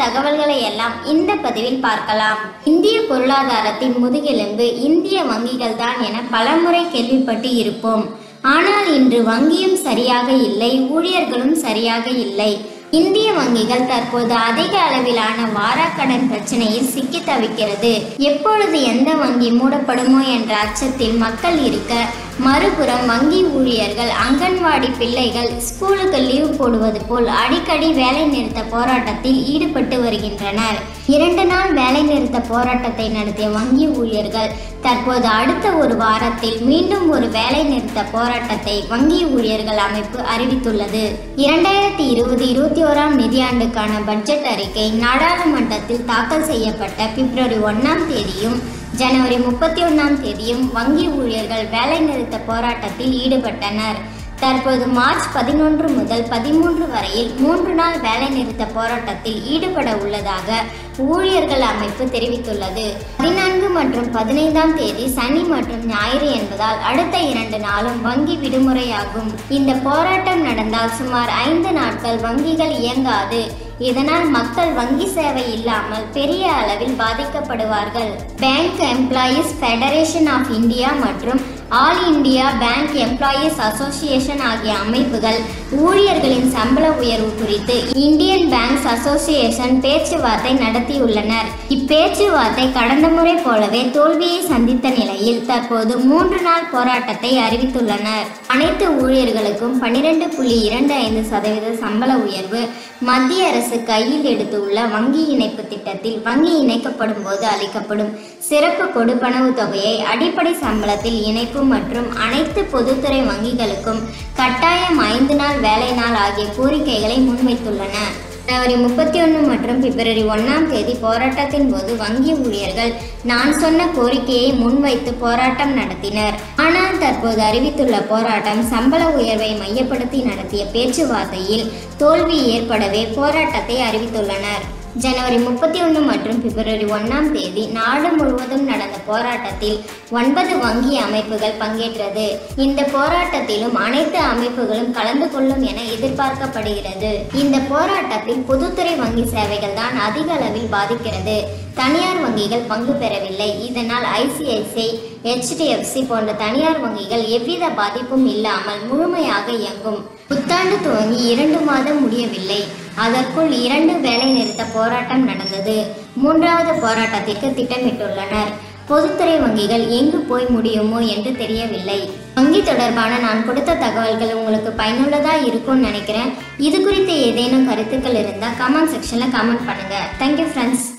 தகவல்களை எல்லாம் இந்த பதிவில் பார்க்கலாம் இந்திய பொருளாதாரத்தின் முதுகெலும்பு இந்திய வங்கிகள் தான் என பலமுறை கேள்விப்பட்டு இருப்போம் ஆனால் இன்று வங்கியும் சரியாக இல்லை ஊழியர்களும் சரியாக இல்லை இந்திய வங்கிகள் தற்போது அதிக அளவிலான வாராக்கடன் பிரச்சனையில் சிக்கி தவிக்கிறது எப்பொழுது எந்த வங்கி மூடப்படுமோ என்ற அச்சத்தில் மக்கள் இருக்க மறுபுறம் வங்கி ஊழியர்கள் அங்கன்வாடி பிள்ளைகள் ஸ்கூலுக்கு லீவ் போடுவது போல் அடிக்கடி வேலை நிறுத்த போராட்டத்தில் ஈடுபட்டு வருகின்றனர் இரண்டு நாள் வேலை நிறுத்த போராட்டத்தை நடத்திய வங்கி ஊழியர்கள் தற்போது அடுத்த ஒரு வாரத்தில் மீண்டும் ஒரு வேலை நிறுத்த போராட்டத்தை வங்கி ஊழியர்கள் அமைப்பு அறிவித்துள்ளது இரண்டாயிரத்தி இருபது இருபத்தி ஓராம் நிதியாண்டுக்கான பட்ஜெட் அறிக்கை நாடாளுமன்றத்தில் தாக்கல் செய்யப்பட்ட பிப்ரவரி ஒன்னாம் தேதியும் ஜனவரி முப்பத்தி ஒன்றாம் தேதியும் வங்கி ஊழியர்கள் வேலை நிறுத்த போராட்டத்தில் ஈடுபட்டனர் தற்போது மார்ச் பதினொன்று முதல் பதிமூன்று வரையில் மூன்று நாள் வேலை நிறுத்த போராட்டத்தில் ஈடுபட உள்ளதாக ஊழியர்கள் அமைப்பு தெரிவித்துள்ளது பதினான்கு மற்றும் பதினைந்தாம் தேதி சனி மற்றும் ஞாயிறு என்பதால் அடுத்த இரண்டு நாளும் வங்கி விடுமுறையாகும் இந்த போராட்டம் நடந்தால் சுமார் ஐந்து நாட்கள் வங்கிகள் இயங்காது இதனால் மக்கள் வங்கி சேவை இல்லாமல் பெரிய அளவில் பாதிக்கப்படுவார்கள் bank employees federation of India மற்றும் all India bank employees association ஆகிய அமைப்புகள் ஊழியர்களின் சம்பள உயர்வு குறித்து இந்தியன் பேங்க்ஸ் அசோசியேஷன் பேச்சுவார்த்தை நடத்தியுள்ளனர் இப்பேச்சுவார்த்தை கடந்த முறை போலவே தோல்வியை சந்தித்த நிலையில் தற்போது மூன்று நாள் போராட்டத்தை அறிவித்துள்ளனர் அனைத்து ஊழியர்களுக்கும் பனிரெண்டு புள்ளி இரண்டு ஐந்து சதவீத சம்பள உயர்வு மத்திய அரசு கையில் எடுத்துள்ள வங்கி இணைப்பு திட்டத்தில் வங்கி இணைக்கப்படும் போது அளிக்கப்படும் சிறப்பு கொடுப்பனவு தொகையை அடிப்படை சம்பளத்தில் இணைப்பு மற்றும் அனைத்து பொதுத்துறை வங்கிகளுக்கும் கட்டாயம் ஐந்து நாள் வேலை நாள் ஆகிய கோரிக்கைகளை முன்வைத்துள்ளன ஜனவரி முப்பத்தி ஒன்று மற்றும் பிப்ரவரி ஒன்றாம் தேதி போராட்டத்தின் போது வங்கி ஊழியர்கள் நான் சொன்ன கோரிக்கையை முன்வைத்து போராட்டம் நடத்தினர் ஆனால் தற்போது அறிவித்துள்ள போராட்டம் சம்பள உயர்வை மையப்படுத்தி நடத்திய பேச்சுவார்த்தையில் தோல்வி ஏற்படவே போராட்டத்தை அறிவித்துள்ளனர் ஜனவரி முப்பத்தி ஒன்று மற்றும் பிப்ரவரி ஒன்றாம் தேதி நாடு முழுவதும் நடந்த போராட்டத்தில் ஒன்பது வங்கி அமைப்புகள் பங்கேற்றது இந்த போராட்டத்திலும் அனைத்து அமைப்புகளும் கலந்து கொள்ளும் என எதிர்பார்க்கப்படுகிறது இந்த போராட்டத்தில் பொதுத்துறை வங்கி சேவைகள் தான் அதிக அளவில் பாதிக்கிறது தனியார் வங்கிகள் பங்கு பெறவில்லை இதனால் ஐசிஐசிஐ ஹெச்டிஎஃப்சி போன்ற தனியார் வங்கிகள் எவ்வித பாதிப்பும் இல்லாமல் முழுமையாக இயங்கும் புத்தாண்டு துவங்கி இரண்டு மாதம் முடியவில்லை அதற்குள் இரண்டு வேலை நிறுத்த போராட்டம் நடந்தது மூன்றாவது போராட்டத்திற்கு திட்டமிட்டுள்ளனர் பொதுத்துறை வங்கிகள் எங்கு போய் முடியுமோ என்று தெரியவில்லை வங்கி தொடர்பான நான் கொடுத்த தகவல்கள் உங்களுக்கு பயனுள்ளதா இருக்கும்னு நினைக்கிறேன் இது குறித்து ஏதேனும் கருத்துக்கள் இருந்தால் கமெண்ட் செக்ஷன்ல கமெண்ட் பண்ணுங்க தேங்க்யூ ஃப்ரெண்ட்ஸ்